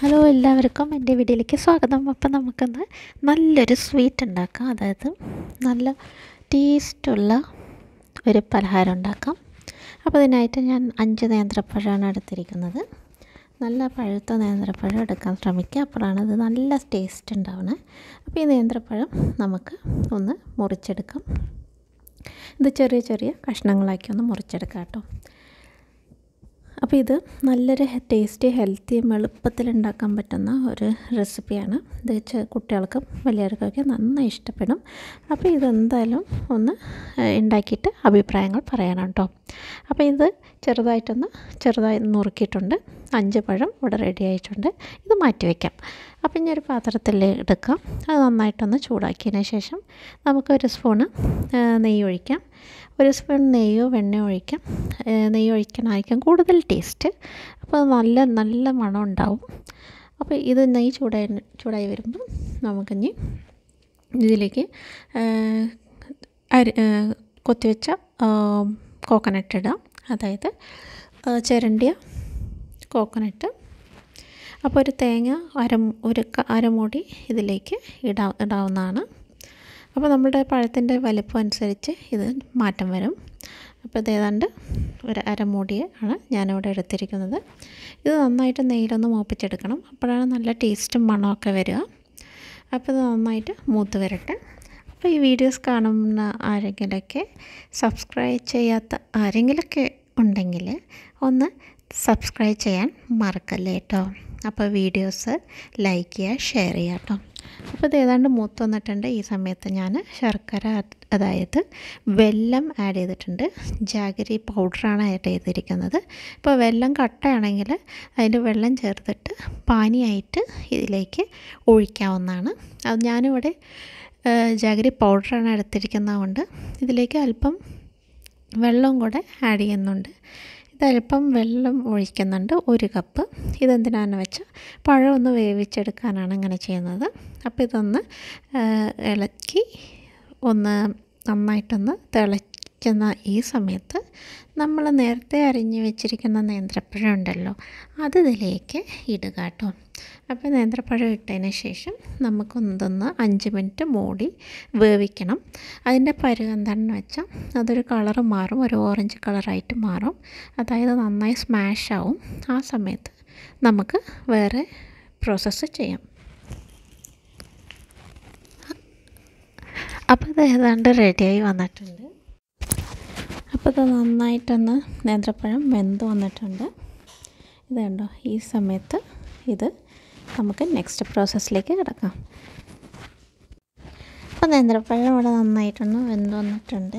hello എല്ലാവർക്കും എൻ്റെ വീഡിയോയിലേക്ക് സ്വാഗതം അപ്പം നമുക്കിന്ന് നല്ലൊരു സ്വീറ്റ് ഉണ്ടാക്കാം അതായത് നല്ല ടേസ്റ്റുള്ള ഒരു പലഹാരം ഉണ്ടാക്കാം അപ്പോൾ ഇതിനായിട്ട് ഞാൻ അഞ്ച് നേന്ത്രപ്പഴമാണ് എടുത്തിരിക്കുന്നത് നല്ല പഴുത്ത നേന്ത്രപ്പഴം എടുക്കാൻ ശ്രമിക്കുക അപ്പോഴാണ് ഇത് നല്ല ടേസ്റ്റ് ഉണ്ടാവുന്നത് അപ്പോൾ ഈ നേന്ത്രപ്പഴം നമുക്ക് ഒന്ന് മുറിച്ചെടുക്കാം ഇത് ചെറിയ ചെറിയ കഷ്ണങ്ങളാക്കി ഒന്ന് മുറിച്ചെടുക്കാം കേട്ടോ അപ്പോൾ ഇത് നല്ലൊരു ടേസ്റ്റി ഹെൽത്തിയും എളുപ്പത്തിൽ ഉണ്ടാക്കാൻ പറ്റുന്ന ഒരു റെസിപ്പിയാണ് ഇത് ചെ- കുട്ടികൾക്കും വലിയവർക്കൊക്കെ നന്നായി ഇഷ്ടപ്പെടും അപ്പോൾ ഇതെന്തായാലും ഒന്ന് ഏഹ്, ഉണ്ടാക്കിയിട്ട് അഭിപ്രായങ്ങൾ പറയണം കേട്ടോ അപ്പോൾ ഇത് ചെറുതായിട്ടൊന്ന് ചെറുതായി നുറുക്കിയിട്ടുണ്ട് അഞ്ച് പഴം ഇവിടെ റെഡി ആയിട്ടുണ്ട് ഇത് മാറ്റി വയ്ക്കാം അപ്പം ഇനി ഒരു പാത്രത്തിൽ എടുക്കാം അത് നന്നായിട്ടൊന്ന് ചൂടാക്കിയതിന് ശേഷം നമുക്ക് ഒരു സ്പൂണ് ഏഹ്, നെയ്യ് ഒഴിക്കാം ഒരു സ്പൂൺ നെയ്യോ വെണ്ണയോ ഒഴിക്കാം ഏഹ്, നെയ്യ് ഒഴിക്കണമായിരിക്കും കൂടുതൽ ടേസ്റ്റ് അപ്പോൾ അത് നല്ല നല്ല മണം ഉണ്ടാവും അപ്പോൾ ഇത് നെയ്യ് ചൂടായി ചൂടായി വരുമ്പോൾ നമുക്കിനി ഇതിലേക്ക് ഏഹ്, അരി ഏഹ്, കൊത്തിവെച്ച കോക്കനട്ട് ഇടാം അതായത് ഏഹ്, ചിരണ്ടിയ കോക്കനട്ട് അപ്പോൾ ഒരു തേങ്ങ അര ഒരു ക- അരമുടി ഇതിലേക്ക് ഇടാ ഇടാവുന്നതാണ് അപ്പോൾ നമ്മുടെ പഴത്തിൻ്റെ വലിപ്പം അനുസരിച്ച് ഇത് മാറ്റം വരും അപ്പോൾ ഇത് ഏതാണ്ട് ഒരു അരമുടി ആണ് ഞാനിവിടെ എടുത്തിരിക്കുന്നത് ഇത് നന്നായിട്ട് നെയ്യിലൊന്ന് മൂപ്പിച്ചെടുക്കണം അപ്പോഴാണ് നല്ല ടേസ്റ്റും മണമൊക്കെ വരിക അപ്പോൾ ഇത് നന്നായിട്ട് മൂത്ത് വരട്ടെ അപ്പോൾ ഈ വീഡിയോസ് കാണുന്ന ആരെങ്കിലൊക്കെ സബ്സ്ക്രൈബ് ചെയ്യാത്ത ആരെങ്കിലൊക്കെ ഉണ്ടെങ്കിൽ ഒന്ന് സബ്സ്ക്രൈബ് ചെയ്യാൻ മറക്കല്ലേ കേട്ടോ അപ്പോൾ വീഡിയോസ് ലൈക്ക് ചെയ്യുക ഷെയർ ചെയ്യുക കേട്ടോ അപ്പോൾ ഇത് ഏതാണ്ട് മൂത്ത് വന്നിട്ടുണ്ട് ഈ സമയത്ത് ഞാൻ ശർക്കര അതായത് വെല്ലം ആഡ് ചെയ്തിട്ടുണ്ട് ജാഗരി പൗഡറാണ് ആഡ് ചെയ്തിരിക്കുന്നത് ഇപ്പോൾ വെല്ലം കട്ടയാണെങ്കിൽ അതിൻ്റെ വെള്ളം ചേർത്തിട്ട് പാനിയായിട്ട് ഇതിലേക്ക് ഒഴിക്കാവുന്നതാണ് അത് ഞാനിവിടെ ഏഹ്, ജാഗരി പൗഡറാണ് എടുത്തിരിക്കുന്നത് കൊണ്ട് ഇതിലേക്ക് അല്പം വെള്ളം കൂടെ ആഡ് ചെയ്യുന്നുണ്ട് ഇതല്പം വെള്ളം ഒഴിക്കുന്നുണ്ട് ഒരു കപ്പ് ഇതെന്തിനാണെന്ന് വെച്ചാൽ പഴം ഒന്ന് വേവിച്ചെടുക്കാനാണ് ഇങ്ങനെ ചെയ്യുന്നത് അപ്പോൾ ഇതൊന്ന് ആ, ഇളക്കി ഒന്ന് നന്നായിട്ടൊന്ന് തിളയ്ക്കുന്ന ഈ സമയത്ത് നമ്മൾ നേരത്തെ അരിഞ്ഞ് വെച്ചിരിക്കുന്ന നേന്ത്രപ്പഴം ഉണ്ടല്ലോ അത് ഇതിലേക്ക് ഇടുക കേട്ടോ അപ്പോൾ നേന്ത്രപ്പഴം ഇട്ടതിന് ശേഷം നമുക്കൊന്നൊന്ന് അഞ്ച് മിനിറ്റ് മൂടി വേവിക്കണം അതിൻ്റെ പരുവം എന്താണെന്ന് വെച്ചാൽ അതൊരു കളറ് മാറും ഒരു ഓറഞ്ച് കളറായിട്ട് മാറും അതായത് നന്നായി സ്മാഷ് ആവും ആ സമയത്ത് നമുക്ക് വേറെ പ്രോസസ്സ് ചെയ്യാം അപ്പോൾ ഇത് ഏതാണ്ട് റെഡിയായി വന്നിട്ടുണ്ട് അപ്പോൾ ഇത് നന്നായിട്ടൊന്ന് നേന്ത്രപ്പഴം വെന്ത് വന്നിട്ടുണ്ട് ഇത് കണ്ടോ ഈ സമയത്ത് ഇത് നമുക്ക് നെക്സ്റ്റ് പ്രോസസ്സിലേക്ക് കിടക്കാം അപ്പോൾ നേന്ത്രപ്പഴം ഇവിടെ നന്നായിട്ടൊന്ന് വെന്ത് വന്നിട്ടുണ്ട്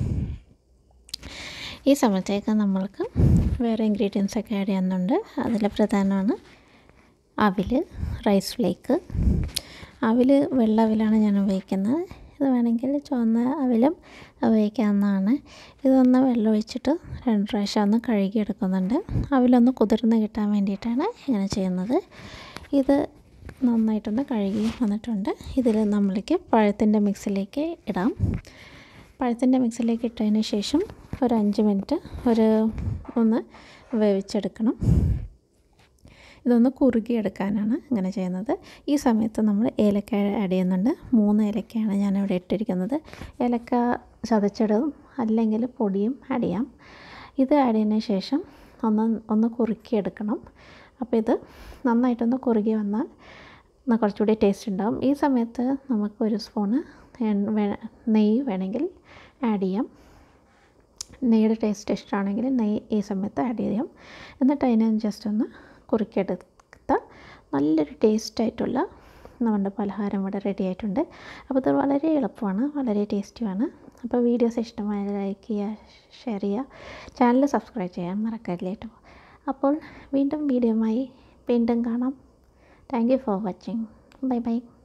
ഈ സമയത്തേക്ക് നമ്മൾക്ക് വേറെ ഇൻഗ്രീഡിയൻസ് ഒക്കെ ആഡ് ചെയ്യുന്നുണ്ട് അതിൽ പ്രധാനമാണ് അവിൽ റൈസ് ഫ്ലേക്ക് അവിൽ വെള്ള അവിലാണ് ഞാൻ ഉപയോഗിക്കുന്നത് ഇത് വേണമെങ്കിൽ ചുവന്ന അവിലും ഉപയോഗിക്കാവുന്നതാണ് ഇതൊന്ന് വെള്ളം ഒഴിച്ചിട്ട് രണ്ട് പ്രാവശ്യം ഒന്ന് കഴുകിയെടുക്കുന്നുണ്ട് അവിലൊന്ന് കുതിർന്ന് കിട്ടാൻ വേണ്ടിയിട്ടാണ് ഇങ്ങനെ ചെയ്യുന്നത് ഇത് നന്നായിട്ടൊന്ന് കഴുകി വന്നിട്ടുണ്ട് ഇതിൽ നമ്മൾക്ക് പഴത്തിൻ്റെ മിക്സിലേക്ക് ഇടാം പഴത്തിൻ്റെ മിക്സിലേക്ക് ഇട്ടതിന് ശേഷം ഒരു അഞ്ച് മിനിറ്റ് ഒരു ഒന്ന് വേവിച്ചെടുക്കണം ഇതൊന്ന് കുറുകിയെടുക്കാനാണ് ഇങ്ങനെ ചെയ്യുന്നത് ഈ സമയത്ത് നമ്മൾ ഏലക്ക ആഡ് ചെയ്യുന്നുണ്ട് മൂന്ന് ഏലക്കയാണ് ഞാനിവിടെ ഇട്ടിരിക്കുന്നത് ഏലക്ക ചതച്ചിടും അല്ലെങ്കിൽ പൊടിയും ആഡ് ചെയ്യാം ഇത് ആഡ് ചെയ്തതിന് ശേഷം ഒന്ന് ഒന്ന് കുറുക്കിയെടുക്കണം അപ്പോൾ ഇത് നന്നായിട്ടൊന്ന് കുറുകി വന്നാൽ ന- കുറച്ചുകൂടി ടേസ്റ്റ് ഉണ്ടാവും ഈ സമയത്ത് നമുക്ക് ഒരു സ്പൂണ് എണ്ണ വേ- നെയ്യ് വേണമെങ്കിൽ ആഡ് ചെയ്യാം നെയ്യുടെ ടേസ്റ്റ് ഇഷ്ടമാണെങ്കിൽ നെയ്യ് ഈ സമയത്ത് ആഡ് ചെയ്യാം എന്നിട്ട് അതിനെ ജസ്റ്റ് ഒന്ന് കുറുക്കിയെടുത്ത നല്ലൊരു ടേസ്റ്റായിട്ടുള്ള നമ്മുടെ പലഹാരം ഇവിടെ റെഡി ആയിട്ടുണ്ട് അപ്പോൾ ഇത് വളരെ എളുപ്പമാണ് വളരെ ടേസ്റ്റിയാണ് അപ്പോൾ വീഡിയോസ് ഇഷ്ടമായ ലൈക്ക് ചെയ്യുക ഷെയർ ചെയ്യുക ചാനൽ സബ്സ്ക്രൈബ് ചെയ്യാൻ മറക്കല്ലേ കേട്ടോ അപ്പോൾ വീണ്ടും വീഡിയോയുമായി വീണ്ടും കാണാം thank you for watching bye by